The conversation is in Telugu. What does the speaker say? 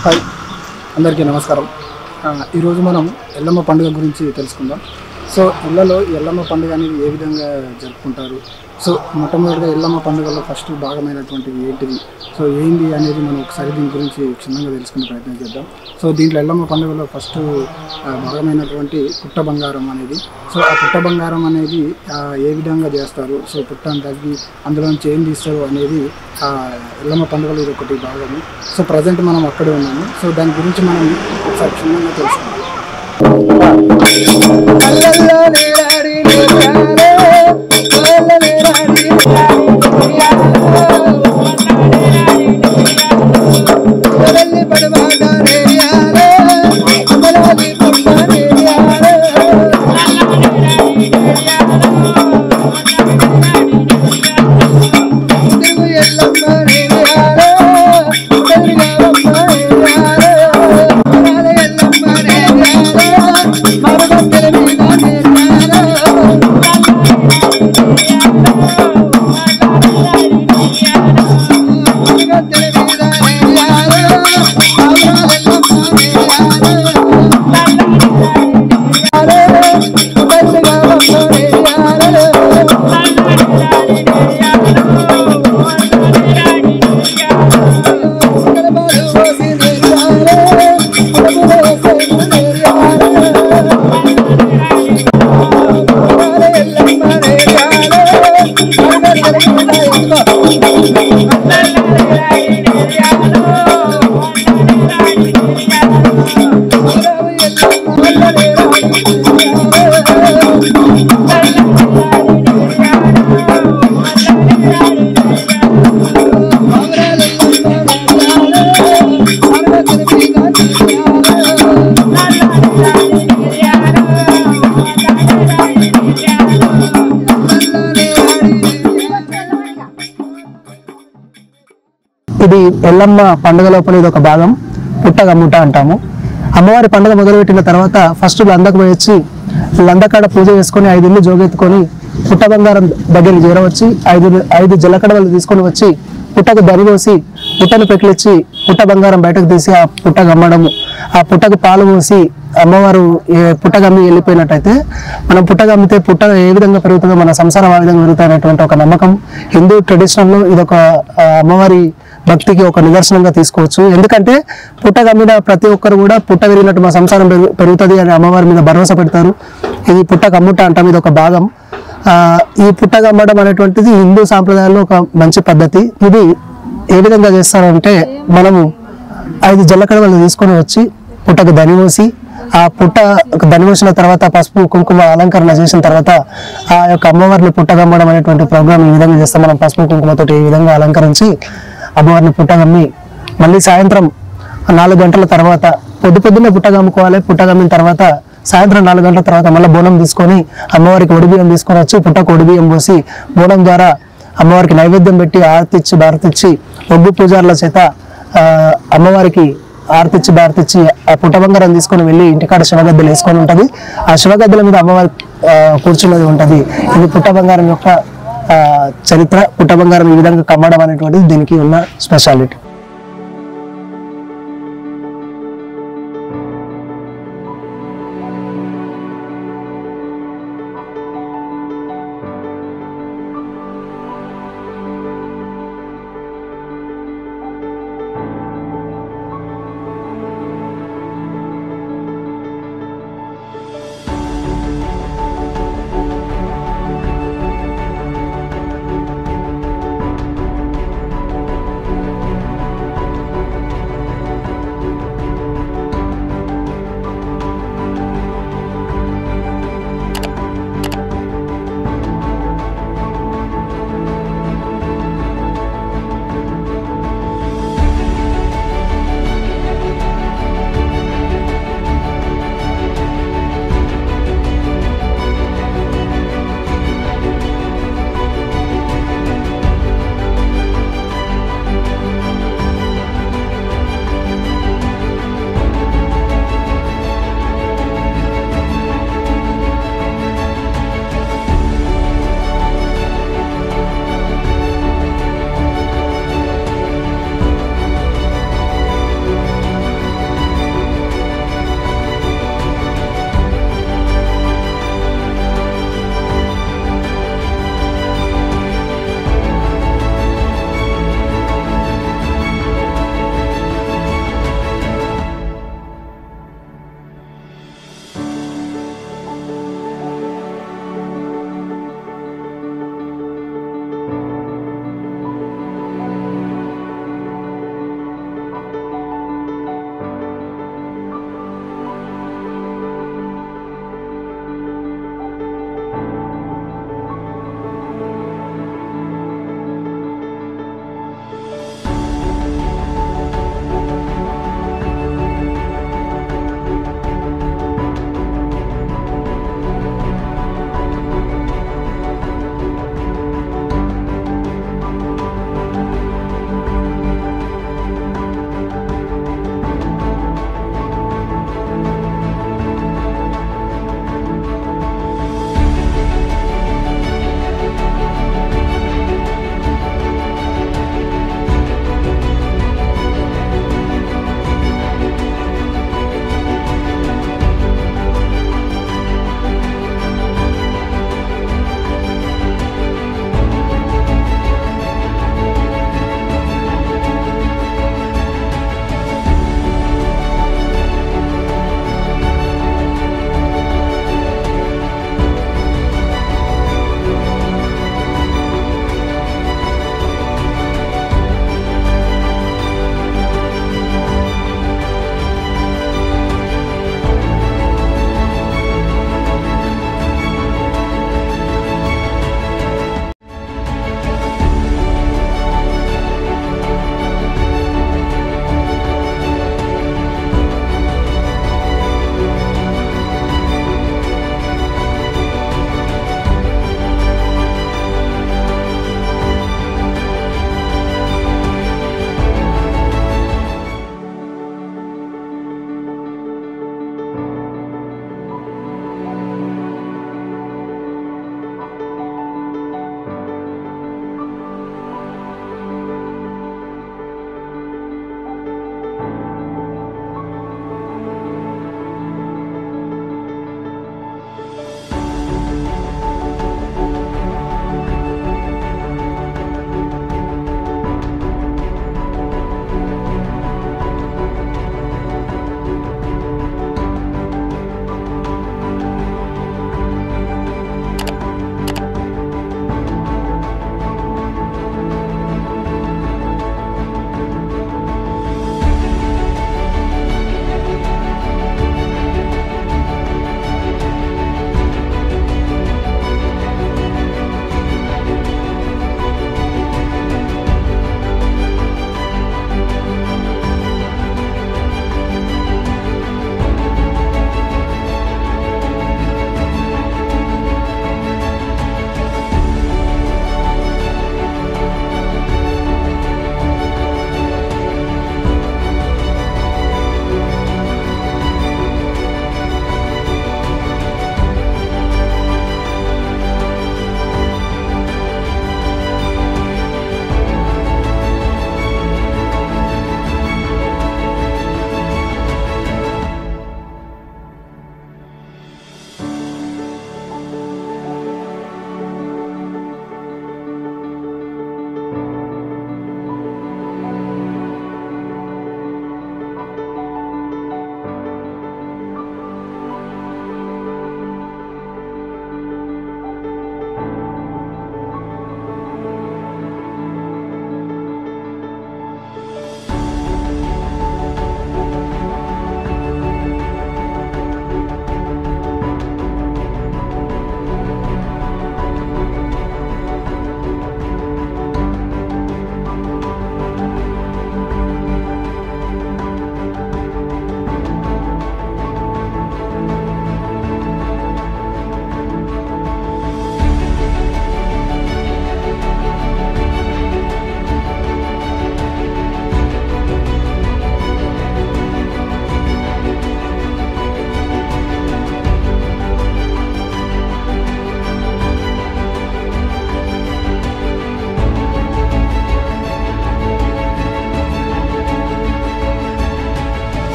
హాయ్ అందరికీ నమస్కారం ఆ, ఈరోజు మనం ఎల్లమ్మ పండుగ గురించి తెలుసుకుందాం సో ఇళ్లలో ఎల్లమ్మ పండుగ అనేది ఏ విధంగా జరుపుకుంటారు సో మొట్టమొదటిగా ఎల్లమ్మ పండుగలో ఫస్ట్ భాగమైనటువంటిది ఏంటిది సో ఏంది అనేది మనం ఒకసారి దీని గురించి క్షుణ్ణంగా తెలుసుకునే ప్రయత్నం చేద్దాం సో దీంట్లో ఎల్లమ్మ పండుగలో ఫస్ట్ ఆ, భాగమైనటువంటి పుట్ట బంగారం అనేది సో ఆ పుట్ట బంగారం అనేది ఆ, ఏ విధంగా చేస్తారు సో పుట్టని తగ్గి అందులో నుంచి ఏం తీస్తారు అనేది ఆ ఎల్లమ్మ పండుగలో ఇది ఒకటి భాగము సో ప్రజెంట్ మనం అక్కడే ఉన్నాము సో దాని గురించి మనం ఒకసారి క్షుణ్ణంగా తెలుసుకుందాం ఇది ఎల్లమ్మ పండుగ లోపల ఇది ఒక భాగం పుట్టగమ్ముట అంటాము అమ్మవారి పండుగ మొదలుపెట్టిన తర్వాత ఫస్ట్ లందకు పోయి వచ్చి లందకాడ పూజ చేసుకొని ఐదు ఇల్లు జోగెత్తుకొని పుట్ట బంగారం దగ్గరికి చేరవచ్చి ఐదు ఐదు జల్లకడవలు తీసుకొని వచ్చి పుట్టకు దరి పోసి పుట్టను పెకిలిచ్చి పుట్ట బంగారం బయటకు తీసి ఆ పుట్ట గమ్మడము ఆ పుట్టకు పాలు పోసి అమ్మవారు ఏ పుట్టగమ్మి వెళ్ళిపోయినట్టయితే మనం పుట్టగమ్మితే పుట్ట ఏ విధంగా పెరుగుతుందో మన సంసారం ఆ విధంగా పెరుగుతుంది అనేటువంటి ఒక నమ్మకం హిందూ ట్రెడిషనల్లో ఇది ఒక అమ్మవారి భక్తికి ఒక నిదర్శనంగా తీసుకోవచ్చు ఎందుకంటే పుట్ట గమ్మిన ప్రతి ఒక్కరు కూడా పుట్ట విరిగినట్టు మా సంసారం పెరుగు- పెరుగుతుంది అని అమ్మవారి మీద భరోసా పెడతారు ఇది పుట్ట కమ్ముట అంటాం ఇది ఒక భాగం ఆ, ఈ పుట్ట గమ్మడం అనేటువంటిది హిందూ సాంప్రదాయాల్లో ఒక మంచి పద్ధతి ఇది ఏ విధంగా చేస్తారంటే మనము ఐదు జల్లకడవలు తీసుకొని వచ్చి పుట్టకు దనిమోసి ఆ పుట్ట దనిమోసిన తర్వాత పసుపు కుంకుమ అలంకరణ చేసిన తర్వాత ఆ యొక్క అమ్మవారిని పుట్టగమ్మడం అనేటువంటి ప్రోగ్రామ్ ఈ విధంగా చేస్తాం మనం పసుపు కుంకుమతోటి ఈ విధంగా అలంకరించి అమ్మవారిని పుట్టగమ్మి మళ్ళీ సాయంత్రం నాలుగు గంటల తర్వాత పొద్దు పొద్దున్నే పుట్టగమ్ముకోవాలి పుట్టగమ్మిన తర్వాత సాయంత్రం నాలుగు గంటల తర్వాత మళ్ళీ బోనం తీసుకొని అమ్మవారికి ఒడిబియ్యం తీసుకొని వచ్చి పుట్టకు ఒడిబియ్యం పోసి బోనం ద్వారా అమ్మవారికి నైవేద్యం పెట్టి ఆరతిచ్చి భారతిచ్చి ఒగ్గు పూజారుల చేత ఆ, అమ్మవారికి ఆరతిచ్చి భారతిచ్చి ఆ పుట్ట బంగారం తీసుకొని వెళ్ళి ఇంటికాడ శివగద్దెలు వేసుకొని ఉంటది ఆ శివగద్దెల మీద అమ్మవారి ఆ, కూర్చున్నది ఉంటది ఇది పుట్ట బంగారం యొక్క ఆ, చరిత్ర పుట్ట బంగారం ఈ విధంగా కమ్మడం అనేటువంటిది దీనికి ఉన్న స్పెషాలిటీ